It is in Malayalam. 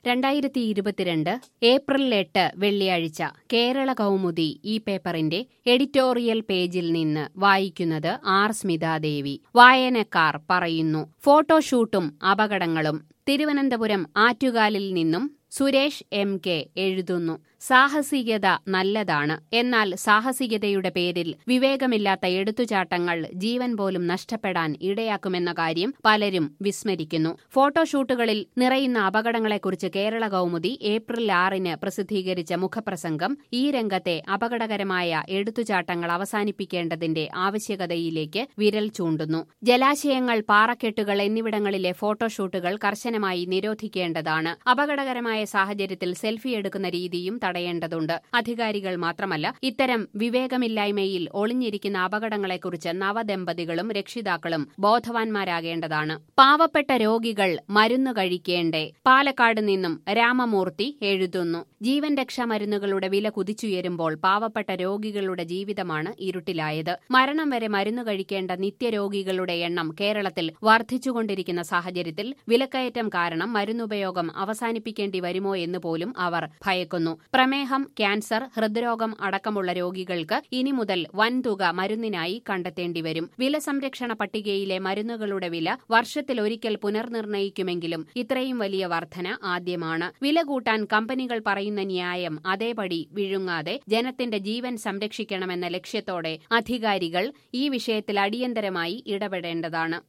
രണ്ടായിരത്തി ഇരുപത്തിരണ്ട് ഏപ്രിൽ എട്ട് വെള്ളിയാഴ്ച കേരള കൗമുദി ഈ പേപ്പറിന്റെ എഡിറ്റോറിയൽ പേജിൽ നിന്ന് വായിക്കുന്നത് ആർ സ്മിതാദേവി വായനക്കാർ പറയുന്നു ഫോട്ടോഷൂട്ടും അപകടങ്ങളും തിരുവനന്തപുരം ആറ്റുകാലിൽ നിന്നും സുരേഷ് എം കെ എഴുതുന്നു സാഹസികത നല്ലതാണ് എന്നാൽ സാഹസികതയുടെ പേരിൽ വിവേകമില്ലാത്ത എടുത്തുചാട്ടങ്ങൾ ജീവൻ പോലും നഷ്ടപ്പെടാൻ ഇടയാക്കുമെന്ന കാര്യം പലരും വിസ്മരിക്കുന്നു ഫോട്ടോഷൂട്ടുകളിൽ നിറയുന്ന അപകടങ്ങളെക്കുറിച്ച് കേരള കൗമുദി ഏപ്രിൽ ആറിന് പ്രസിദ്ധീകരിച്ച മുഖപ്രസംഗം ഈ രംഗത്തെ അപകടകരമായ എടുത്തുചാട്ടങ്ങൾ അവസാനിപ്പിക്കേണ്ടതിന്റെ ആവശ്യകതയിലേക്ക് വിരൽ ചൂണ്ടുന്നു ജലാശയങ്ങൾ പാറക്കെട്ടുകൾ എന്നിവിടങ്ങളിലെ ഫോട്ടോഷൂട്ടുകൾ കർശനമായി നിരോധിക്കേണ്ടതാണ് അപകടകരമായ സാഹചര്യത്തിൽ സെൽഫി എടുക്കുന്ന രീതിയും തടയേണ്ടതുണ്ട് അധികാരികൾ മാത്രമല്ല ഇത്തരം വിവേകമില്ലായ്മയിൽ ഒളിഞ്ഞിരിക്കുന്ന അപകടങ്ങളെക്കുറിച്ച് നവദമ്പതികളും രക്ഷിതാക്കളും ബോധവാന്മാരാകേണ്ടതാണ് പാവപ്പെട്ട രോഗികൾ മരുന്ന് കഴിക്കേണ്ടേ പാലക്കാട് നിന്നും രാമമൂർത്തി എഴുതുന്നു ജീവൻ രക്ഷാ മരുന്നുകളുടെ വില കുതിച്ചുയരുമ്പോൾ പാവപ്പെട്ട രോഗികളുടെ ജീവിതമാണ് ഇരുട്ടിലായത് മരണം വരെ മരുന്ന് കഴിക്കേണ്ട നിത്യരോഗികളുടെ എണ്ണം കേരളത്തിൽ വർദ്ധിച്ചുകൊണ്ടിരിക്കുന്ന സാഹചര്യത്തിൽ വിലക്കയറ്റം കാരണം മരുന്നുപയോഗം അവസാനിപ്പിക്കേണ്ടി വരുമോ എന്ന് പോലും അവർ ഭയക്കുന്നു പ്രമേഹം ക്യാൻസർ ഹൃദ്രോഗം അടക്കമുള്ള രോഗികൾക്ക് ഇനി മുതൽ വൻതുക മരുന്നിനായി കണ്ടെത്തേണ്ടി വരും വില സംരക്ഷണ പട്ടികയിലെ മരുന്നുകളുടെ വില വർഷത്തിലൊരിക്കൽ പുനർനിർണയിക്കുമെങ്കിലും ഇത്രയും വലിയ വർധന ആദ്യമാണ് വില കൂട്ടാൻ കമ്പനികൾ പറയുന്ന ന്യായം അതേപടി വിഴുങ്ങാതെ ജനത്തിന്റെ ജീവൻ സംരക്ഷിക്കണമെന്ന ലക്ഷ്യത്തോടെ അധികാരികൾ ഈ വിഷയത്തിൽ അടിയന്തരമായി ഇടപെടേണ്ടതാണ്